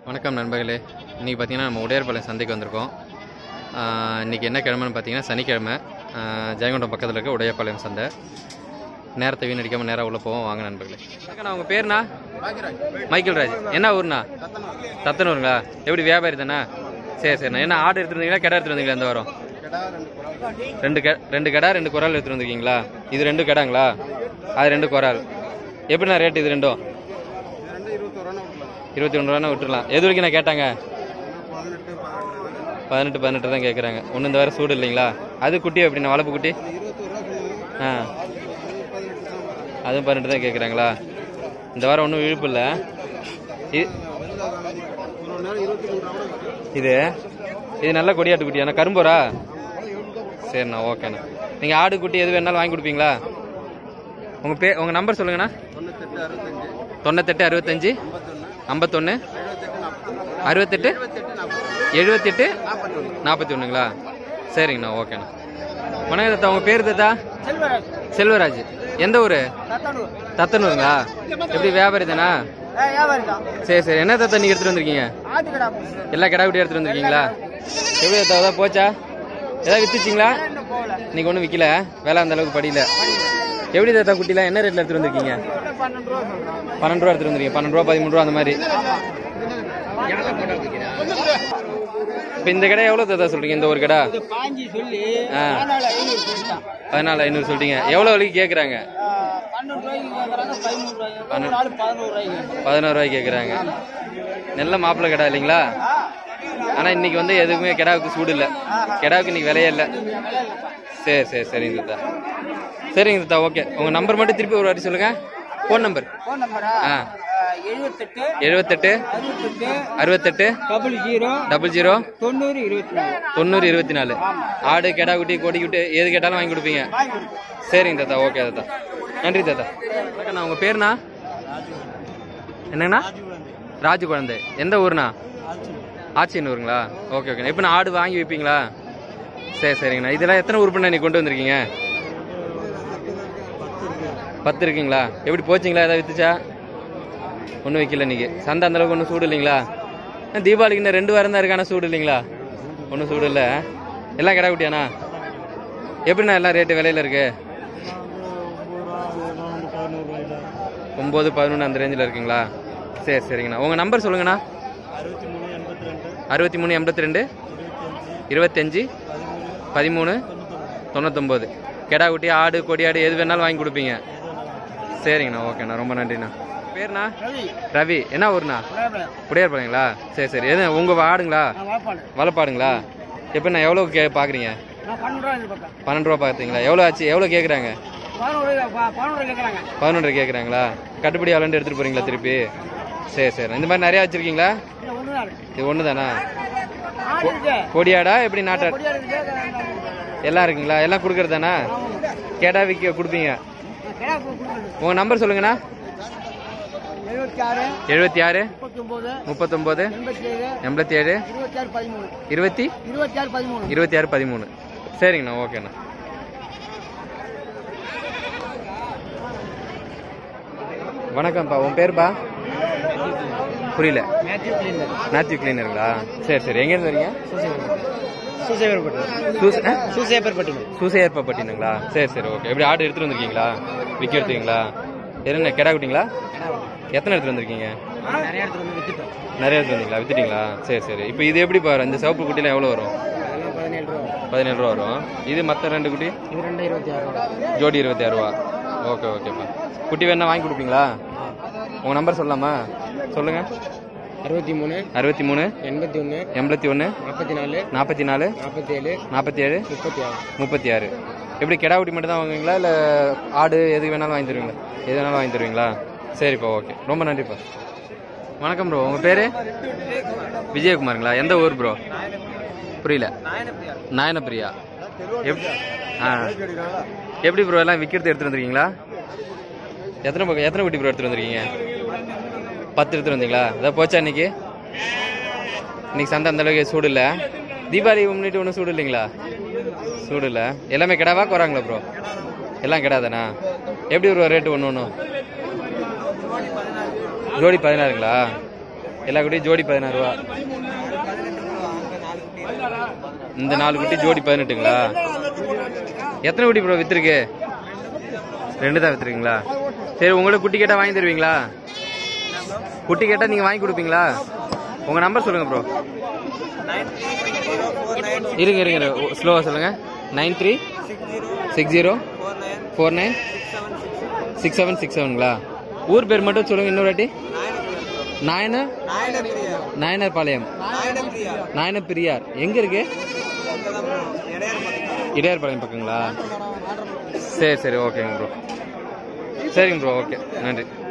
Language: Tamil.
வணக்கம் நண்பர்களே இன்றைக்கி பார்த்தீங்கன்னா நம்ம உடையார்பாளையம் சந்தைக்கு வந்திருக்கோம் ஆஹ் இன்னைக்கு என்ன கிழமைன்னு பார்த்தீங்கன்னா சனிக்கிழமை ஆஹ் ஜெயங்கொண்டம் பக்கத்தில் இருக்க உடையார்பாளையம் சந்தை நேரத்தை வீணடிக்காமல் நேராக உள்ளே போவோம் வாங்க நண்பர்களே வணக்கண்ணா உங்கள் பேர்ண்ணா மைக்கேல் ராஜ் என்ன ஊர்ண்ணா தத்தனூருங்களா எப்படி வியாபாரி தானே சரி சரிண்ணா என்ன ஆடு எடுத்துட்டு வந்தீங்களா கடை எடுத்துட்டு வந்தீங்களா இந்த வாரம் ரெண்டு க ரெண்டு கடை ரெண்டு குரால் எடுத்துட்டு வந்திருக்கீங்களா இது ரெண்டு கடாங்களா அது ரெண்டு குரால் எப்படிண்ணா ரேட் இது ரெண்டும் இருபத்தி ஒன்று ரூபா விட்டுடலாம் எது வரைக்கும் நான் கேட்டாங்க பதினெட்டு பதினெட்டு தான் கேட்குறாங்க ஒன்று இந்த வேறு சூடு இல்லைங்களா அது குட்டி எப்படிண்ணா வளர்ப்பு குட்டி ஆ அதுவும் பதினெட்டு தான் கேட்குறாங்களா இந்த வாரம் ஒன்றும் இழுப்பு இல்லை இ- இது இது நல்ல கொடியாட்டு குட்டியாண்ணா கரும்பூரா சரிண்ணா ஓகேண்ணா நீங்கள் ஆடு குட்டி எது வேணாலும் வாங்கி கொடுப்பீங்களா உங்கள் பே உங்கள் நம்பர் சொல்லுங்கண்ணா தொண்ணூத்தெட்டு அறுபத்தஞ்சு ஐம்பத்தொன்று அறுபத்தெட்டு எழுபத்தெட்டு நாற்பத்தி ஒன்றுங்களா சரிங்கண்ணா ஓகேண்ணா வணக்கம் தத்தா உங்கள் பேர் தத்தா செல்வராஜ் செல்வராஜ் எந்த ஊர் தத்தானூர் தத்தனூருங்களா எப்படி வியாபாரி தானா ஏ வியாபாரி தான் சரி சரி என்ன தத்தா நீங்கள் எடுத்துகிட்டு வந்திருக்கீங்க ஆட்டுக்கடா எல்லா கடை விட்டு எடுத்துகிட்டு வந்திருக்கீங்களா எப்படி தத்தா ஏதாவது போச்சா ஏதாவது வித்துச்சிங்களா இன்னும் போகல இன்னைக்கு ஒன்றும் விற்கல வேலை அந்த அளவுக்கு படியில எப்படி தத்தா குட்டிலாம் என்ன ரேட்டில் எடுத்துகிட்டு வந்திருக்கீங்க பன்னெண்டு ரூபா சொல்றான் பன்னெண்டு ரூபா எடுத்துட்டு வந்திருக்கீங்க பன்னெண்டு ரூபா பதிமூணு ரூபா அந்த மாதிரி இப்போ இந்த கடை எவ்வளோ தத்தா சொல்றீங்க இந்த ஒரு கடை இது பாஞ்சி சொல்லி ஆ. பதினாலு ஐநூறு சொல்லிட்டான் பதினாலு ஐநூறு சொல்லிட்டீங்க எவ்வளோ வரைக்கும் கேட்குறாங்க ஆ, பன்னெண்டு ரூபாய்க்கு கேட்கறாங்க பதிமூணு ரூபாய்க்கு ஒரு நாள் பதினோரு ரூபாய்க்கு பதினோரு ரூபாய்க்கு கேட்குறாங்க நல்ல மாப்பிள்ளை கடை இல்லைங்களா ஆனால் இன்னைக்கு வந்து எதுவுமே கிடாவுக்கு சூடு இல்லை கிடாவுக்கு இன்னைக்கு விலையே இல்லை சரி சரி சரிங்க தத்தா சரிங்க தத்தா ஓகே உங்கள் நம்பர் மட்டும் திருப்பி ஒரு வாட்டி சொல்லுங்கள் ஃபோன் நம்பர் ஃபோன் நம்பரா ஆ. எழுபத்தெட்டு எழுபத்தெட்டு அறுபத்தெட்டு அறுபத்தெட்டு டபுள் ஜீரோ டபுள் ஜீரோ தொண்ணூறு இருபத்தி நாலு தொண்ணூறு இருபத்தி நாலு ஆடு கெடா குட்டி கொடி குட்டி எது கேட்டாலும் வாங்கி கொடுப்பீங்க வாங்கி கொடுப்போம் சரிங்க தாத்தா ஓகே தாத்தா நன்றி தாத்தா வணக்கண்ணா உங்கள் பேருண்ணா என்னங்கண்ணா ராஜு குழந்தை எந்த ஊருண்ணா ஆச்சியனூருங்களா ஓகே ஓகே இப்போ நான் ஆடு வாங்கி வைப்பீங்களா சரி சரிங்கண்ணா இதெல்லாம் எத்தனை உறுப்பினர் நீ கொண்டு வந்திருக்கீங்க பத்து இருக்குங்களா எப்படி போச்சிங்களா ஏதாவது வித்துச்சா ஒன்றும் வைக்கல இன்னைக்கு சந்தை அந்த அளவுக்கு ஒன்றும் சூடு இல்லைங்களா ஆ, தீபாவளிக்கு இன்னும் ரெண்டு வாரம் தான் இருக்கான சூடு இல்லைங்களா ஒன்றும் சூடு இல்லை எல்லாம் கடை குட்டியாண்ணா எப்படிண்ணா எல்லாம் ரேட்டு விலையில இருக்கு ஒம்பது பதினொன்று அந்த ரேஞ்சில் இருக்குங்களா சரி சரிங்கண்ணா உங்கள் நம்பர் சொல்லுங்கண்ணா அறுபத்தி மூணு எண்பத்தி ரெண்டு இருபத்தஞ்சி பதிமூணு தொண்ணூத்தொம்பது கெடா குட்டி ஆடு கொடியாடு எது வேணாலும் வாங்கி கொடுப்பீங்க சரிங்கண்ணா ஓகேண்ணா ரொம்ப நன்றிண்ணா பேருண்ணா ரவி ரவி என்ன ஊருண்ணா விளையாடுறேன் உடையார்பாளையங்களா சரி சரி எது உங்கள் ஆடுங்களா நான் வாய்ப்பாடு வளப்பாடுங்களா எப்படிண்ணா எவ்வளோ கே பார்க்குறீங்க நான் பன்னெண்டு ரூபா எதிர்பார்க்கேன் பன்னெண்டு ரூபா பார்த்தீங்களா எவ்வளோ ஆச்சு எவ்வளோ கேட்குறாங்க பதினோரு ரூபாய் ப- பதினோரு ரூபாய் கேட்கறாங்க பதினொன்று கேட்குறாங்களா கட்டுப்படி எவ்வளோன்னு எடுத்துகிட்டு போகிறீங்களா திருப்பி சரி சரி இந்த மாதிரி நிறையா வச்சுருக்கீங்களா இல்லை ஒன்று தான் இருக்கு இது ஒன்று தானா ஆடு இருக்கு கொடியாடா எப்படி நாட்டா கொடியா இருக்கு எல்லாம் இருக்குங்களா எல்லாம் கொடுக்குறது தானா கேட்டா விற்க கொடுப்பீங்க கிடா கொடுக்குறது உங்கள் நம்பர் சொல்லுங்கண்ணா எழுபத்தி ஆறு எழுபத்தி ஆறு முப்பத்தி ஒம்பது முப்பத்தொம்போது எண்பத்தி ஏழு எண்பத்தி ஏழு இருபத்தி ஆறு பதிமூணு இருபத்தி இருபத்தி ஆறு பதிமூணு இருபத்தி ஆறு பதிமூணு சரிங்கண்ணா ஓகேண்ணா வணக்கம்ப்பா உன் பேருப்பா புரியல மேத்யூ கிளீனர் மேத்யூ கிளீனருங்களா சரி சரி எங்கேருந்து வரீங்க சூசேவர்பட்டு சூஸ் ஆ? சூசேவர்பட்டு சூசையற்பட்டினுங்களா சரி சரி ஓகே எப்படி ஆடு எடுத்துட்டு வந்திருக்கீங்களா விற்க எடுத்தீங்களா என்ன கெடா குட்டிங்களா எத்தனை எடுத்துட்டு வந்திருக்கீங்க நிறைய இடத்துல வந்து வித்துட்டோம் நிறைய எடுத்து வந்தீங்களா வித்துட்டீங்களா சரி சரி இப்போ இது எப்படி பாரு இந்த சிவப்பு குட்டிலாம் எவ்வளோ வரும் அதெல்லாம் பதினேழு ரூபா பதினேழு ரூபா வரும் இது மற்ற ரெண்டு குட்டி இது ரெண்டு இருபத்தி ஆறு ரூபா ஜோடி இருபத்தி ஆறு ரூபா ஓகே ஓகேப்பா குட்டி வேணா வாங்கி கொடுப்பீங்களா உங்கள் நம்பர் சொல்லலாமா சொல்லுங்க அறுபத்தி மூணு அறுபத்தி மூணு எண்பத்தி ஒன்று எண்பத்தி ஒன்று நாற்பத்தி நாலு நாற்பத்தி நாலு நாற்பத்தி ஏழு நாற்பத்தி ஏழு முப்பத்தி ஆறு முப்பத்தி ஆறு எப்படி கெடா குட்டி மட்டும் தான் வாங்குவீங்களா இல்லை ஆடு எது வேணாலும் வாங்கி தருவீங்களா எது வேணாலும் வாங்கி தருவீங்களா சரிப்பா ஓகே ரொம்ப நன்றிப்பா வணக்கம் ப்ரோ உங்கள் பேர் விஜயகுமாருங்களா எந்த ஊர் ப்ரோ புரியல நாயனப்பிரியா எப் ஆ எப்படி ப்ரோ எல்லாம் விற்கிறது எடுத்துகிட்டு வந்திருக்கீங்களா எத்தனை பக்கம் எத்தனை குட்டி ப்ரோ எடுத்துகிட்டு வந்திருக்கீங்க பத்து எடுத்துகிட்டு வந்தீங்களா அதான் போச்சா இன்னைக்கு இன்னைக்கு சந்தை அந்த அளவுக்கு சூடு இல்லை தீபாவளி முன்னிட்டு ஒன்றும் சூடு இல்லைங்களா சூடு இல்லை எல்லாமே கிடாவா குறாங்களா ப்ரோ எல்லாம் கிடாதானா எப்படி ப்ரோ ரேட்டு ஒன்று ஒன்றும் ஜோடி பதினாறுங்களா எல்லா குட்டியும் ஜோடி பதினாறு ரூபா இந்த நாலு குட்டி ஜோடி பதினெட்டுங்களா எத்தனை குட்டி ப்ரோ வித்துருக்கு ரெண்டு தான் வித்துருக்கீங்களா சரி உங்களோட குட்டி கேட்டா வாங்கி தருவீங்களா குட்டி கேட்டா நீங்க வாங்கி கொடுப்பீங்களா உங்க நம்பர் சொல்லுங்க ப்ரோ இருங்க இருங்க ஸ்லோவா சொல்லுங்க nine three six zero four nine six seven six செவனுங்களா ஊர் பேர் மட்டும் சொல்லுங்க இன்னொரு வாட்டி நாயனர் நாயனர் பாளையம் நாயனர் பிரியார் எங்க இருக்கு இடையார் பாளையம் பக்கங்களா சரி சரி ஓகேங்க ப்ரோ சரிங்க ப்ரோ ஓகே நன்றி